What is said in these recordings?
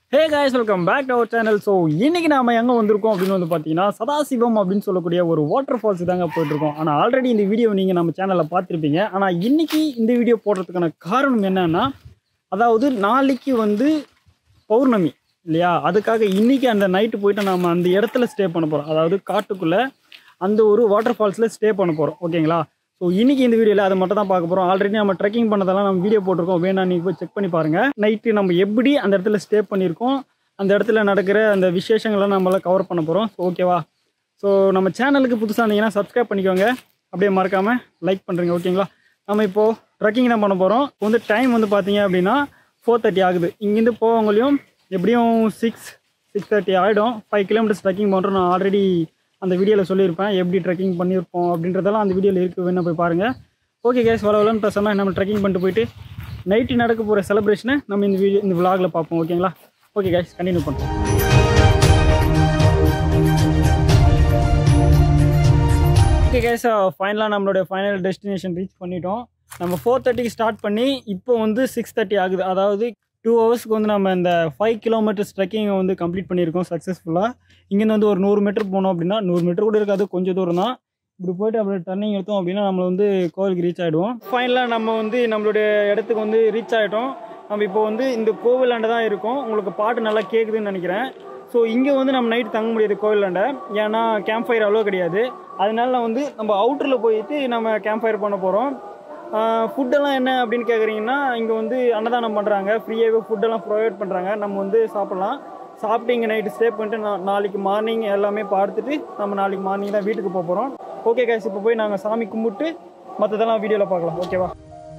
hey guys welcome back to our channel so இன்னைக்கு நாம எங்கே வந்திருக்கோம் அப்படின்னு வந்து பார்த்தீங்கன்னா சதாசிவம் அப்படின்னு சொல்லக்கூடிய ஒரு வாட்டர் ஃபால்ஸ் தாங்க போயிட்டுருக்கோம் ஆனால் ஆல்ரெடி இந்த வீடியோ நீங்கள் நம்ம சேனலில் பார்த்துருப்பீங்க ஆனால் இன்னைக்கு இந்த வீடியோ போடுறதுக்கான காரணம் என்னன்னா அதாவது நாளைக்கு வந்து பௌர்ணமி இல்லையா அதுக்காக இன்னைக்கு அந்த நைட்டு போயிட்டு நம்ம அந்த இடத்துல ஸ்டே பண்ண போகிறோம் அதாவது காட்டுக்குள்ளே அந்த ஒரு வாட்டர் ஃபால்ஸில் ஸ்டே பண்ண போகிறோம் ஓகேங்களா ஸோ இன்னைக்கு இந்த வீடியோவில் அதை மட்டும் தான் பார்க்க போகிறோம் ஆல்ரெடி நம்ம ட்ரெக்கிங் பண்ணதெல்லாம் நம்ம வீடியோ போட்டிருக்கோம் வேணா நீங்கள் போய் செக் பண்ணி பாருங்கள் நைட்டு நம்ம எப்படி அந்த இடத்துல ஸ்டே பண்ணியிருக்கோம் அந்த இடத்துல நடக்கிற அந்த விசேஷங்கள்லாம் நம்மளாம் கவர் பண்ண போகிறோம் ஸோ ஓகேவா ஸோ நம்ம சேனலுக்கு புதுசாக இருந்தீங்கன்னா சப்ஸ்கிரைப் பண்ணிக்கோங்க அப்படியே மறக்காமல் லைக் பண்ணுறீங்க ஓகேங்களா நம்ம இப்போது ட்ரெக்கிங் தான் பண்ண போகிறோம் வந்து டைம் வந்து பார்த்தீங்க அப்படின்னா ஃபோர் தேர்ட்டி ஆகுது இங்கேருந்து போவங்களையும் எப்படியும் சிக்ஸ் சிக்ஸ் தேர்ட்டி ஆகிடும் ஃபைவ் கிலோமீட்டர்ஸ் ட்ரெக்கிங் பண்ணுறோம் நான் ஆல்ரெடி அந்த வீடியோவில் சொல்லியிருப்பேன் எப்படி ட்ரெக்கிங் பண்ணியிருப்போம் அப்படின்றதெல்லாம் அந்த வீடியோவில் இருக்குது வேணா போய் பாருங்கள் ஓகே கேஸ் வரவலன்னு பேசாமல் நம்ம ட்ரெக்கிங் பண்ணிட்டு போயிட்டு நைட்டு நடக்க போகிற செலிப்ரேஷனை நம்ம இந்த வீடியோ இந்த விலாகில் பார்ப்போம் ஓகேங்களா ஓகே கேஸ் கண்டினியூ பண்ணுறோம் ஓகே கேஸ் ஃபைனலாக நம்மளுடைய ஃபைனல் டெஸ்டினேஷன் ரீச் பண்ணிட்டோம் நம்ம ஃபோர் தேர்ட்டிக்கு ஸ்டார்ட் பண்ணி இப்போ வந்து சிக்ஸ் தேர்ட்டி ஆகுது அதாவது டூ ஹவர்ஸ்க்கு வந்து நம்ம இந்த ஃபைவ் கிலோமீட்டர்ஸ் ட்ரெக்கிங்கை வந்து கம்ப்ளீட் பண்ணியிருக்கோம் சக்ஸஸ்ஃபுல்லாக இங்கேருந்து வந்து ஒரு நூறு மீட்டர் போனோம் அப்படின்னா நூறு மீட்டர் கூட இருக்காது கொஞ்சம் தூரம் தான் இப்படி போயிட்டு அப்படியே டர்னிங் எடுத்தோம் அப்படின்னா நம்ம வந்து கோவிலுக்கு ரீச் ஆகிடுவோம் ஃபைனலாக நம்ம வந்து நம்மளுடைய இடத்துக்கு வந்து ரீச் ஆகிட்டோம் நம்ம இப்போ வந்து இந்த கோவிலாண்ட தான் இருக்கோம் உங்களுக்கு பாட்டு நல்லா கேட்குதுன்னு நினைக்கிறேன் ஸோ இங்கே வந்து நம்ம நைட் தங்க முடியாது கோவிலாண்ட ஏன்னா கேம்ப் ஃபயர் அவ்வளோ கிடையாது அதனால வந்து நம்ம அவுட்டரில் போயிட்டு நம்ம கேம்ப் ஃபயர் பண்ண போகிறோம் ஃபுட்டெல்லாம் என்ன அப்படின்னு கேட்குறீங்கன்னா இங்கே வந்து அன்னதானம் பண்ணுறாங்க ஃப்ரீயாகவே ஃபுட்டெல்லாம் ப்ரொவைட் பண்ணுறாங்க நம்ம வந்து சாப்பிட்லாம் சாப்பிட்டு இங்கே நைட்டு ஸ்டே பண்ணிட்டு நா நாளைக்கு மார்னிங் எல்லாமே பார்த்துட்டு நம்ம நாளைக்கு மார்னிங் தான் வீட்டுக்கு போக போகிறோம் ஓகே கேஸ் இப்போ போய் நாங்கள் சாமி கும்பிட்டு மற்றதெல்லாம் வீடியோவில் பார்க்கலாம் ஓகேவா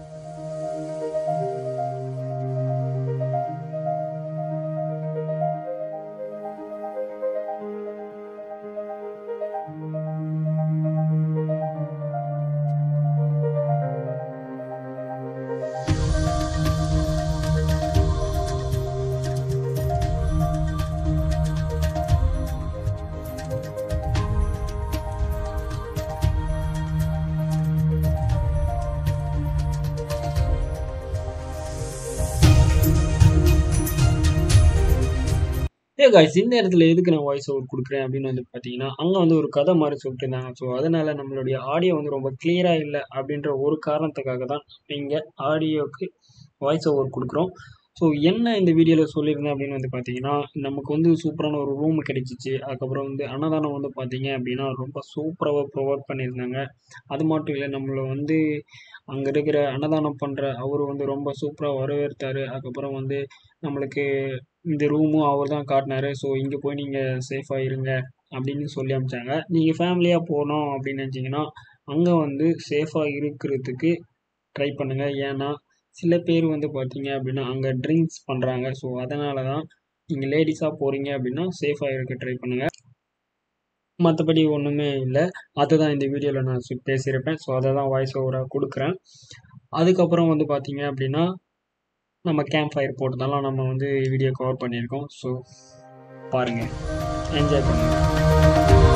ஏ காய்ஸ் இந்த இடத்துல எதுக்கு நான் வாய்ஸ் ஓவர் கொடுக்குறேன் அப்படின்னு வந்து பார்த்தீங்கன்னா அங்கே வந்து ஒரு கதை மாதிரி சொல்லிட்டு இருந்தாங்க ஸோ அதனால நம்மளுடைய ஆடியோ வந்து ரொம்ப கிளியராக இல்லை அப்படின்ற ஒரு காரணத்துக்காக தான் இங்கே ஆடியோக்கு வாய்ஸ் ஓவர் கொடுக்குறோம் ஸோ என்ன இந்த வீடியோவில் சொல்லியிருந்தேன் அப்படின்னு வந்து பார்த்தீங்கன்னா நமக்கு வந்து சூப்பரான ஒரு ரூம் கிடைச்சிச்சு அதுக்கப்புறம் வந்து அன்னதானம் வந்து பார்த்தீங்க அப்படின்னா ரொம்ப சூப்பராக ப்ரொவைட் பண்ணியிருந்தாங்க அது மட்டும் இல்லை நம்மளை வந்து அங்கே இருக்கிற அன்னதானம் பண்ணுற அவர் வந்து ரொம்ப சூப்பராக வரவேற்றார் அதுக்கப்புறம் வந்து நம்மளுக்கு இந்த ரூமும் அவர் தான் காட்டினாரு ஸோ இங்கே போய் நீங்கள் சேஃபாக இருங்க அப்படின்னு சொல்லி அனுப்பிச்சாங்க நீங்கள் ஃபேமிலியாக போனோம் அப்படின்னு நினச்சிங்கன்னா அங்கே வந்து சேஃபாக இருக்கிறதுக்கு ட்ரை பண்ணுங்கள் ஏன்னா சில பேர் வந்து பார்த்தீங்க அப்படின்னா அங்கே ட்ரிங்க்ஸ் பண்ணுறாங்க ஸோ அதனால தான் நீங்கள் லேடிஸாக போகிறீங்க அப்படின்னா சேஃபாக இருக்க ட்ரை பண்ணுங்கள் மற்றபடி ஒன்றுமே இல்லை அதுதான் இந்த வீடியோவில் நான் சொ- பேசியிருப்பேன் ஸோ அதை தான் வாய்ஸ் ஓவராக கொடுக்குறேன் அதுக்கப்புறம் வந்து பார்த்தீங்க அப்படின்னா நம்ம கேம்ப் ஃபயர் போட்டதெல்லாம் நம்ம வந்து வீடியோ கவர் பண்ணியிருக்கோம் ஸோ பாருங்கள் என்ஜாய் பண்ணுங்கள்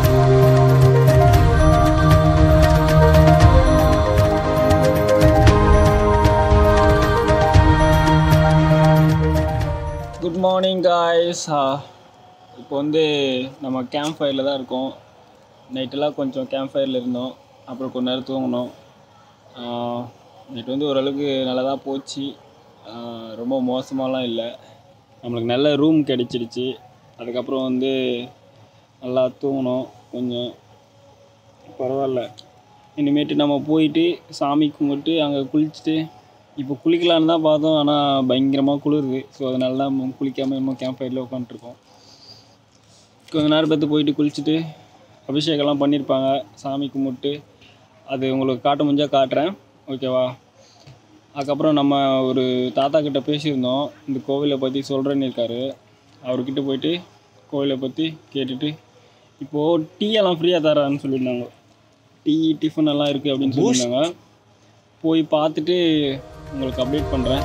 குட் மார்னிங் காய்ஸ் இப்போ வந்து நம்ம கேம்ப் ஃபயரில் தான் இருக்கோம் நைட்டெல்லாம் கொஞ்சம் கேம்ப் ஃபயரில் இருந்தோம் அப்புறம் கொஞ்ச நேரம் தூங்கினோம் நைட் வந்து ஓரளவுக்கு நல்லா தான் போச்சு ஆஹ் ரொம்ப மோசமாலாம் இல்லை நம்மளுக்கு நல்ல ரூம் கிடைச்சிடுச்சு அதுக்கப்புறம் வந்து நல்லா தூங்கினோம் கொஞ்சம் பரவாயில்ல இனிமேட்டு நம்ம போயிட்டு சாமி கும்பிட்டு அங்கே குளிச்சுட்டு இப்போ குளிக்கலான்னு தான் பார்த்தோம் ஆனால் பயங்கரமாக குளிருது ஸோ அதனால தான் குளிக்காமல் இன்னும் கேம்ப் ஃபயரில் உட்காந்துருக்கோம் கொஞ்ச நேரம் பார்த்து போயிட்டு குளிச்சுட்டு அபிஷேகம்லாம் பண்ணியிருப்பாங்க சாமி கும்பிட்டு அது உங்களுக்கு காட்ட முடிஞ்சால் காட்டுறேன் ஓகேவா அதுக்கப்புறம் நம்ம ஒரு தாத்தா கிட்ட பேசியிருந்தோம் இந்த கோவிலை பற்றி சொல்கிறேன்னு இருக்காரு அவர்கிட்ட போயிட்டு கோவிலை பற்றி கேட்டுட்டு இப்போது டீ எல்லாம் ஃப்ரீயாக தரான்னு சொல்லியிருந்தாங்க டீ டிஃபன் எல்லாம் இருக்குது அப்படின்னு சொல்லியிருந்தாங்க போய் பார்த்துட்டு உங்களுக்கு அப்டேட் பண்ணுறேன்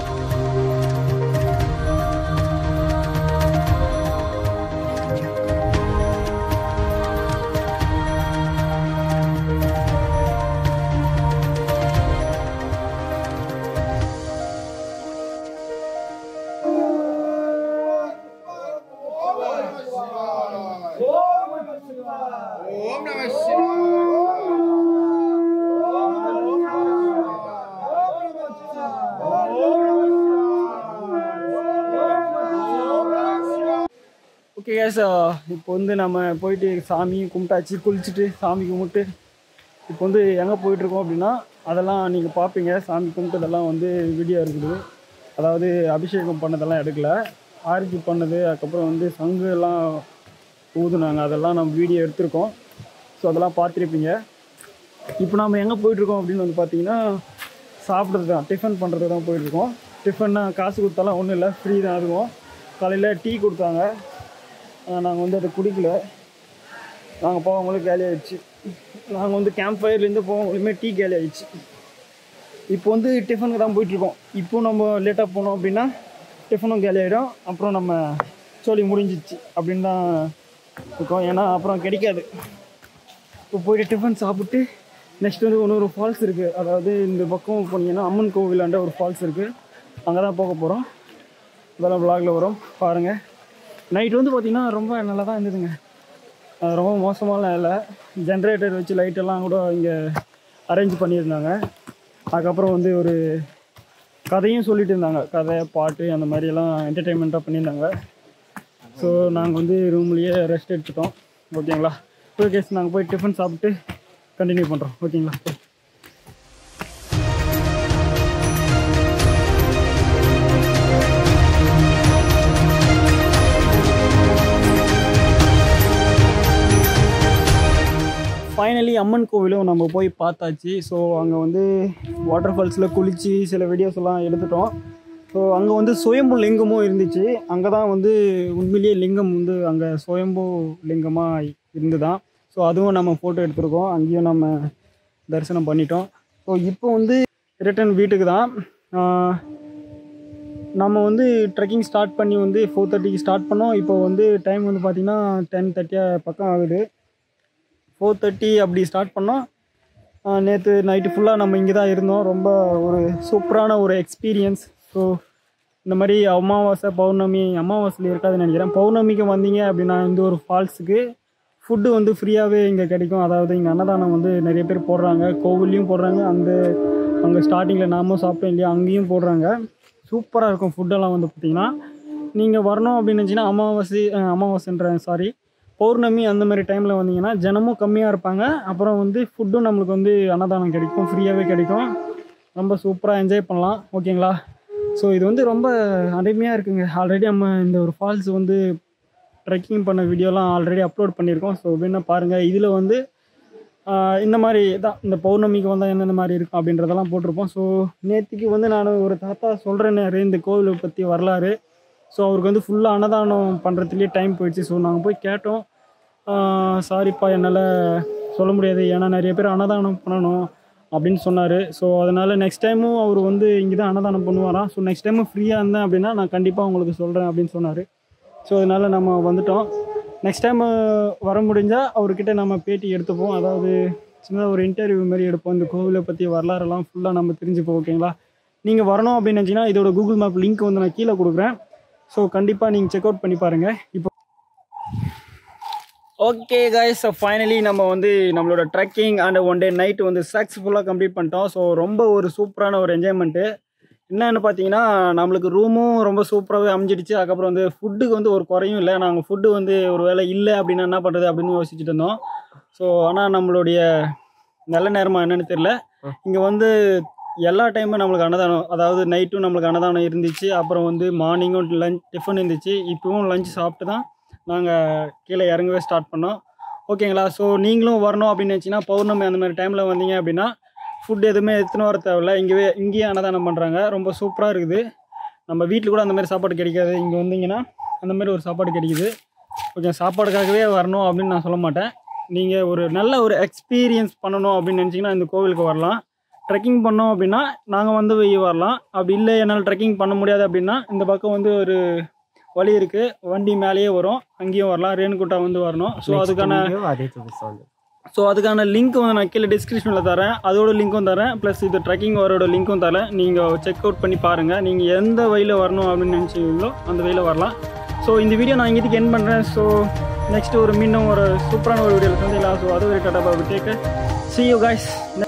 ஓகே கேஸ் இப்போ வந்து நம்ம போயிட்டு சாமி கும்பிட்டாச்சு குளிச்சுட்டு சாமி கும்பிட்டு இப்போ வந்து எங்கே போயிட்டுருக்கோம் அப்படின்னா அதெல்லாம் நீங்கள் பார்ப்பீங்க சாமி கும்பிட்டதெல்லாம் வந்து வீடியோ இருக்குது அதாவது அபிஷேகம் பண்ணதெல்லாம் எடுக்கல ஆரத்தி பண்ணது அதுக்கப்புறம் வந்து சங்கு எல்லாம் ஊதுனாங்க அதெல்லாம் நம்ம வீடியோ எடுத்திருக்கோம் ஸோ அதெல்லாம் பார்த்துருப்பீங்க இப்போ நம்ம எங்கே போயிட்டுருக்கோம் அப்படின்னு வந்து பார்த்தீங்கன்னா சாப்பிட்றது தான் டிஃபன் பண்ணுறது தான் போயிட்டுருக்கோம் டிஃபன்னா காசு கொடுத்தாலும் ஒன்றும் இல்லை ஃப்ரீ தான் அதுவும் காலையில் டீ கொடுத்தாங்க நாங்கள் வந்து அதை குடிக்கல நாங்கள் போகும்போது காலி ஆயிடுச்சு நாங்கள் வந்து கேம்ப் ஃபயர்லேருந்து போகும்போதுமே டீ காலி ஆயிடுச்சு இப்போ வந்து டிஃபனுக்கு தான் போயிட்டுருக்கோம் இப்போ நம்ம லேட்டாக போனோம் அப்படின்னா டிஃபனும் காலி ஆகிடும் அப்புறம் நம்ம சோலி முடிஞ்சிச்சு அப்படின்னு தான் இருக்கோம் ஏன்னா அப்புறம் கிடைக்காது இப்போ போயிட்டு டிஃபன் சாப்பிட்டு நெக்ஸ்ட் வந்து இன்னொரு ஃபால்ஸ் இருக்குது அதாவது இந்த பக்கம் போனீங்கன்னா அம்மன் கோவிலாண்ட ஒரு ஃபால்ஸ் இருக்குது அங்கே தான் போக போகிறோம் இதெல்லாம் vlogல வரும் பாருங்கள் நைட் வந்து பார்த்திங்கன்னா ரொம்ப நல்லா தான் இருந்ததுங்க அஹ் ரொம்ப மோசமாலாம் இல்லை ஜென்ரேட்டர் வச்சு லைட்டெல்லாம் கூட இங்கே அரேஞ்ச் பண்ணியிருந்தாங்க அதுக்கப்புறம் வந்து ஒரு கதையும் சொல்லிட்டு இருந்தாங்க கதை பாட்டு அந்த மாதிரியெல்லாம் என்டர்டெயின்மெண்ட்டாக பண்ணியிருந்தாங்க ஸோ நாங்கள் வந்து ரூம்லேயே ரெஸ்ட் எடுத்துட்டோம் ஓகேங்களா ஓகே நாங்கள் போய் டிஃபன் சாப்பிட்டு கண்டினியூ பண்ணுறோம் ஓகேங்களா ஃபைனலி அம்மன் கோவிலும் நம்ம போய் பார்த்தாச்சு ஸோ அங்கே வந்து வாட்டர் ஃபால்ஸில் குளித்து சில வீடியோஸ் எல்லாம் எடுத்துட்டோம் ஸோ அங்கே வந்து சுயம்பு லிங்கமும் இருந்துச்சு அங்கே தான் வந்து உண்மையிலேயே லிங்கம் வந்து அங்கே சுயம்பு லிங்கமாக இருந்துதான் ஸோ அதுவும் நம்ம ஃபோட்டோ எடுத்திருக்கோம் அங்கேயும் நம்ம தரிசனம் பண்ணிட்டோம் ஸோ இப்போ வந்து ரிட்டன் வீட்டுக்கு தான் ஆஹ், நம்ம வந்து ட்ரெக்கிங் ஸ்டார்ட் பண்ணி வந்து ஃபோர் தேர்ட்டிக்கு ஸ்டார்ட் பண்ணோம் இப்போ வந்து டைம் வந்து பார்த்திங்கன்னா டென் தேர்ட்டியாக பக்கம் ஆகுது ஃபோர் தேர்ட்டி அப்படி ஸ்டார்ட் பண்ணோம் நேற்று நைட்டு ஃபுல்லாக நம்ம இங்கே தான் இருந்தோம் ரொம்ப ஒரு சூப்பரான ஒரு எக்ஸ்பீரியன்ஸ் ஸோ இந்த மாதிரி அமாவாசை பௌர்ணமி அமாவாசையில் இருக்காதுன்னு நினைக்கிறேன் பௌர்ணமிக்கு வந்தீங்க அப்படின்னா இந்த ஒரு ஃபால்ஸுக்கு ஃபுட்டு வந்து ஃப்ரீயாகவே இங்கே கிடைக்கும் அதாவது இங்கே அன்னதானம் வந்து நிறைய பேர் போடுறாங்க கோவில்லையும் போடுறாங்க அந்த அங்கே ஸ்டார்டிங்கில் நாமும் சாப்பிட்டோம் இல்லையா அங்கேயும் போடுறாங்க சூப்பராக இருக்கும் ஃபுட்டெல்லாம் வந்து பார்த்திங்கன்னா நீங்கள் வரணும் அப்படின்னு நினச்சிங்கன்னா அமாவாசை அஹ், அமாவாசைன்ற சாரி பௌர்ணமி அந்த மாதிரி டைமில் வந்தீங்கன்னா ஜனமும் கம்மியாக இருப்பாங்க அப்புறம் வந்து ஃபுட்டும் நம்மளுக்கு வந்து அன்னதானம் கிடைக்கும் ஃப்ரீயாகவே கிடைக்கும் ரொம்ப சூப்பராக என்ஜாய் பண்ணலாம் ஓகேங்களா ஸோ இது வந்து ரொம்ப அருமையாக இருக்குங்க ஆல்ரெடி நம்ம இந்த ஒரு ஃபால்ஸ் வந்து ட்ரெக்கிங் பண்ண வீடியோலாம் ஆல்ரெடி அப்லோட் பண்ணியிருக்கோம் ஸோ வேணா பாருங்கள் இதில் வந்து ஆஹ், இந்த மாதிரி தான் இந்த பௌர்ணமிக்கு வந்தால் என்னென்ன மாதிரி இருக்கும் அப்படின்றதெல்லாம் போட்டிருப்போம் ஸோ நேற்றுக்கு வந்து நான் ஒரு தாத்தா சொல்கிறேன்னாரு இந்த கோவிலை பற்றி வரலாறு ஸோ அவருக்கு வந்து ஃபுல்லாக அன்னதானம் பண்ணுறதுலேயே டைம் போயிடுச்சு ஸோ நாங்கள் போய் கேட்டோம் சாரிப்பா என்னால் சொல்ல முடியாது ஏன்னா நிறைய பேர் அன்னதானம் பண்ணணும் அப்படின்னு சொன்னார் ஸோ அதனால் நெக்ஸ்ட் டைமும் அவர் வந்து இங்கே தான் அன்னதானம் பண்ணுவாராம் ஸோ நெக்ஸ்ட் டைமும் ஃப்ரீயாக இருந்தேன் அப்படின்னா நான் கண்டிப்பாக உங்களுக்கு சொல்கிறேன் அப்படின்னு சொன்னார் ஸோ அதனால் நம்ம வந்துட்டோம் நெக்ஸ்ட் டைம் வர முடிஞ்சால் அவர்கிட்ட நம்ம பேட்டி எடுத்துப்போம் அதாவது சின்னதாக ஒரு இன்டர்வியூ மாதிரி எடுப்போம் இந்த கோவிலை பற்றி வரலாறுலாம் ஃபுல்லாக நம்ம தெரிஞ்சுப்போம் ஓகேங்களா நீங்கள் வரணும் அப்படின்னு நினச்சிங்கன்னா இதோட கூகுள் மேப் லிங்க் வந்து நான் கீழே கொடுக்குறேன் ஸோ கண்டிப்பாக நீங்கள் செக் அவுட் பண்ணி பாருங்கள் இப்போ ஓகே guys ஸோ ஃபைனலி நம்ம வந்து நம்மளோட trekking and one day night வந்து சக்ஸஸ்ஃபுல்லாக கம்ப்ளீட் பண்ணிட்டோம் ஸோ ரொம்ப ஒரு சூப்பரான ஒரு என்ஜாய்மெண்ட்டு என்னன்னு பார்த்தீங்கன்னா நம்மளுக்கு ரூமும் ரொம்ப சூப்பராகவே அமைஞ்சிடுச்சு அதுக்கப்புறம் வந்து ஃபுட்டுக்கு வந்து ஒரு குறையும் இல்லை நாங்கள் ஃபுட்டு வந்து ஒரு வேளை இல்லை அப்படின்னா என்ன பண்ணுறது அப்படின்னு யோசிச்சுட்டு இருந்தோம் ஸோ ஆனால் நம்மளுடைய நல்ல நேரமா என்னன்னு தெரியல இங்கே வந்து எல்லா டைமும் நம்மளுக்கு அன்னதானம் அதாவது நைட்டும் நம்மளுக்கு அன்னதானம் இருந்துச்சு அப்புறம் வந்து மார்னிங்கும் லஞ்ச் டிஃபன் இருந்துச்சு இப்போவும் லஞ்ச் சாப்பிட்டு தான் நாங்கள் கீழே இறங்கவே ஸ்டார்ட் பண்ணோம் ஓகேங்களா ஸோ நீங்களும் வரணும் அப்படின்னு நினச்சிங்கன்னா பௌர்ணமி அந்த மாதிரி டைமில் வந்தீங்க அப்படின்னா ஃபுட் எதுவுமே எடுத்துன்னு வர தேவையில்ல இங்கேயே இங்கேயே அன்னதானம் பண்ணுறாங்க ரொம்ப சூப்பராக இருக்குது நம்ம வீட்டில் கூட அந்த மாதிரி சாப்பாடு கிடைக்காது இங்கே வந்தீங்கன்னா அந்த மாதிரி ஒரு சாப்பாடு கிடைக்குது ஓகே சாப்பாடுக்காகவே வரணும் அப்படின்னு நான் சொல்ல மாட்டேன் நீங்கள் ஒரு நல்ல ஒரு எக்ஸ்பீரியன்ஸ் பண்ணணும் அப்படின்னு நினச்சிங்கன்னா இந்த கோவிலுக்கு வரலாம் ட்ரெக்கிங் பண்ணோம் அப்படின்னா நாங்கள் வந்து வெளியே வரலாம் அப்படி இல்லை என்னால் ட்ரெக்கிங் பண்ண முடியாது அப்படின்னா இந்த பக்கம் வந்து ஒரு வழி இருக்குது வண்டி மேலேயே வரும் அங்கேயும் வரலாம் ரேணுகுட்டா வந்து வரணும் ஸோ அதுக்கான அதே சொல்லு ஸோ அதுக்கான லிங்க் வந்து நான் கீழே டிஸ்கிரிப்ஷனில் தரேன் அதோட லிங்க்கும் தரேன் ப்ளஸ் இது ட்ரெக்கிங் வரோட லிங்க்கும் தரேன் நீங்கள் செக் அவுட் பண்ணி பாருங்கள் நீங்கள் எந்த வழியில் வரணும் அப்படின்னு நினச்சிங்களோ அந்த வழியில் வரலாம் ஸோ இந்த வீடியோ நான் இங்கேக்கு என் பண்ணுறேன் ஸோ நெக்ஸ்ட் ஒரு மீண்டும் ஒரு சூப்பரான ஒரு வீடியோவில் சந்திக்கலாம் ஸோ அது ஒரு டாட்டா பாபு டேக் சி யூ guys